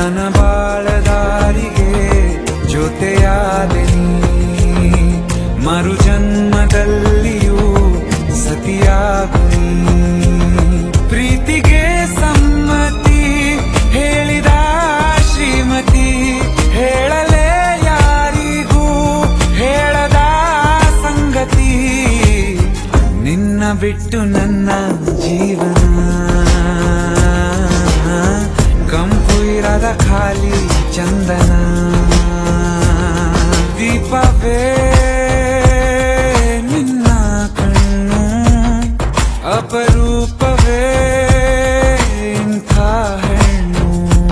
ನನ್ನ ಬಾಳದಾರಿಗೆ ಜೊತೆಯಾದೆ ನೀ ಮರು ಜನ್ಮದಲ್ಲಿಯೂ ಸತಿಯಾಗು ನೀ ಪ್ರೀತಿಗೆ ಸಮ್ಮತಿ ಹೇಳಿದ ಶ್ರೀಮತಿ ಹೇಳಲೇ ಯಾರಿಗೂ ಹೇಳದ ಸಂಗತಿ ನಿನ್ನ ಬಿಟ್ಟು ನನ್ನ ಜೀವನ ಕಂಪು ಇರದ ಖಾಲಿ ಚಂದನ ದೀಪವೇ ನಿನ್ನ ಕಣ್ಣು ಅಪರೂಪವೇ ಇಂಥ ಹೆಣ್ಣು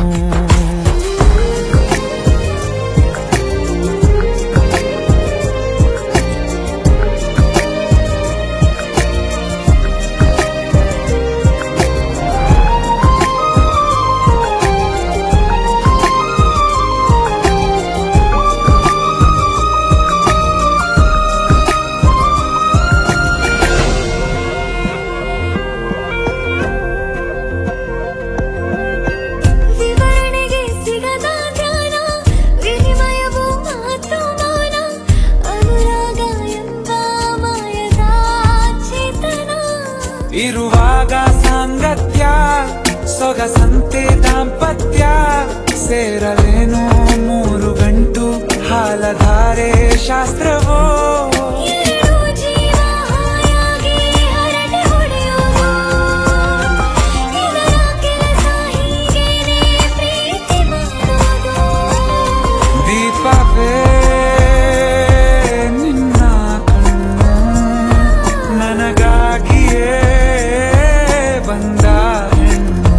ವಿವರಣೆಗೆ ಸಿಗದ ಧ್ಯಾನ ವಿನಿಮಯವು ಮಾತು ಮೌನ ಅನುರಾಗ ಎಂಬ ಮಾಯದ ಚೇತನ ಇರುವಾಗ ಸಾಂಗತ್ಯ ಸೊಗಸಂತೆ ದಾಂಪತ್ಯ ಸೇರಲೇನು ಮೂರು ಗಂಟು ಹಾಲಧಾರೆ ಶಾಸ್ತ್ರವೋ ಎರಡು ಜೀವ ಹಾಯಾಗಿ ಹರಟೆ ಹೊಡೆಯುವುದು ಇದರ ಕೆಲಸ ಹೀಗೇನೆ ಪ್ರೀತಿ ಮಾಡೋದು ದೀಪವೇ ನಿನ್ನ ಕಣ್ಣು ನನಗಾಗಿಯೇ ಬಂದ ಹೆಣ್ಣು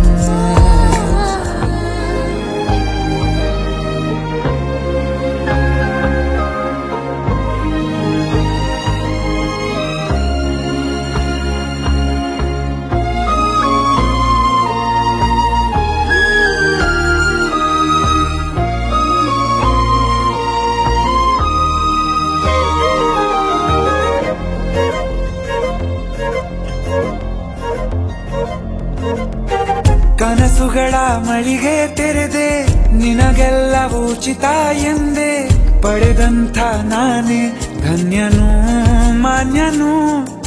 ಕನಸುಗಳ ಮಳಿಗೆ ತೆರೆದೆ ನಿನಗೆಲ್ಲವೂ ಉಚಿತ ಎಂದೆ ಪಡೆದಂಥ ನಾನೇ ಧನ್ಯನು ಮಾನ್ಯನು